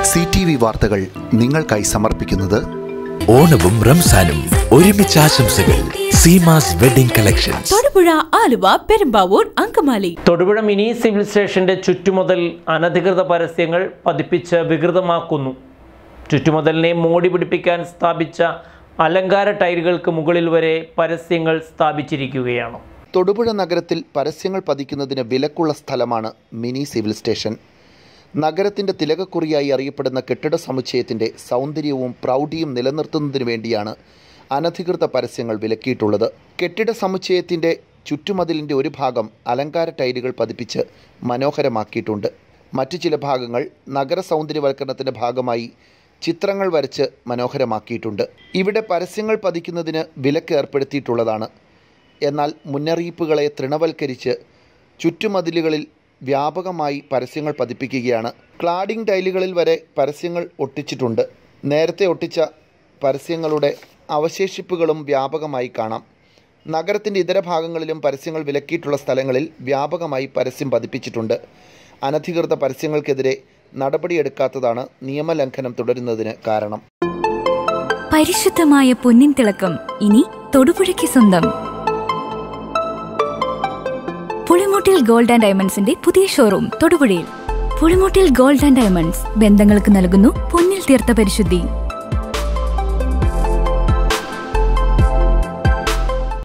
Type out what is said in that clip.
C T V വാർത്തകൾ നിങ്ങൾക്കായി സമർപ്പിക്കുന്നത് ഓണവും റംസാനും ഒരുമിച്ച് ആശംസകൾ Seemas wedding collections Thodupuzha Aluva Perumbavoor Angamaly Thodupuzha mini civil സ്റ്റേഷന്റെ ചുറ്റുമുതൽ അനധികൃത പരസ്യങ്ങൾ പതിപ്പിച്ച് വികൃതമാക്കുന്നു ചുറ്റുമുതലിനെ മോടി പിടിപ്പിക്കാൻ സ്ഥാപിച്ച അലങ്കാര ടൈലുകൾക്ക് മുകളിൽ വരെ പരസ്യങ്ങൾ സ്ഥാപിച്ചിരിക്കുകയാണ് തൊടുപുഴ നഗരത്തിൽ പരസ്യങ്ങൾ പതിക്കുന്നതിന് വിലക്കുള്ള സ്ഥലമാണ് മിനി സിവിൽ സ്റ്റേഷൻ നഗരത്തിന്റെ തിലകക്കുറിയായി അറിയപ്പെടുന്ന കെട്ടിട സമുച്ചയത്തിന്റെ സൗന്ദര്യവും പ്രൗഢിയും നിലനിർത്തുന്നതിനു വേണ്ടിയാണ് അനധികൃത പരസ്യങ്ങൾ വിലക്കിയിട്ടുള്ളത് കെട്ടിട സമുച്ചയത്തിന്റെ ചുറ്റുമതിലിന്റെ ഒരു ഭാഗം അലങ്കാര ടൈലുകൾ പതിപ്പിച്ച് മനോഹരമാക്കിയിട്ടുണ്ട് മറ്റു ചില ഭാഗങ്ങൾ നഗര സൗന്ദര്യവൽക്കരണത്തിന്റെ ഭാഗമായി ചിത്രങ്ങൾ വരച്ച് മനോഹരമാക്കിയിട്ടുണ്ട് ഇവിടെ പരസ്യങ്ങൾ പതിക്കുന്നതിന് വിലക്ക് ഏർപ്പെടുത്തിയിട്ടുള്ളതാണ് എന്നാൽ മുന്നറിയിപ്പുകളെ തൃണവൽക്കരിച്ച് ചുറ്റുമതിലുകളിൽ വ്യാപകമായി പരസ്യങ്ങൾ പതിപ്പിക്കുകയാണ് ക്ലാഡിംഗ് ടൈലുകളിൽ വരെ പരസ്യങ്ങൾ ഒട്ടിച്ചിട്ടുണ്ട് നേരത്തെ ഒട്ടിച്ച പരസ്യങ്ങളുടെ അവശേഷിപ്പുകളും വ്യാപകമായി കാണാം നഗരത്തിൻ്റെ ഇതര ഭാഗങ്ങളിലും പരസ്യങ്ങൾ വിലക്കിയിട്ടുള്ള സ്ഥലങ്ങളിൽ വ്യാപകമായി പരസ്യം പതിപ്പിച്ചിട്ടുണ്ട് അനധികൃത പരസ്യങ്ങൾക്കെതിരെ നടപടിയെടുക്കാത്തതാണ് നിയമലംഘനം തുടരുന്നതിന് കാരണം പരിശുദ്ധമായ പൊന്നിൻ തിളക്കം ഇനി തൊടുപുഴയ്ക്ക് സ്വന്തം പുളിമൂട്ടിൽ ഗോൾഡ് ആൻഡ് ഡയമണ്ട്സിന്റെ പുതിയ ഷോറൂം തൊടുപുഴയിൽ പുളിമൂട്ടിൽ ഗോൾഡ് ആൻഡ് ഡയമണ്ട്സ് ബന്ധങ്ങൾക്ക് നൽകുന്നു പൊന്നിൽ തീർത്ത പരിശുദ്ധി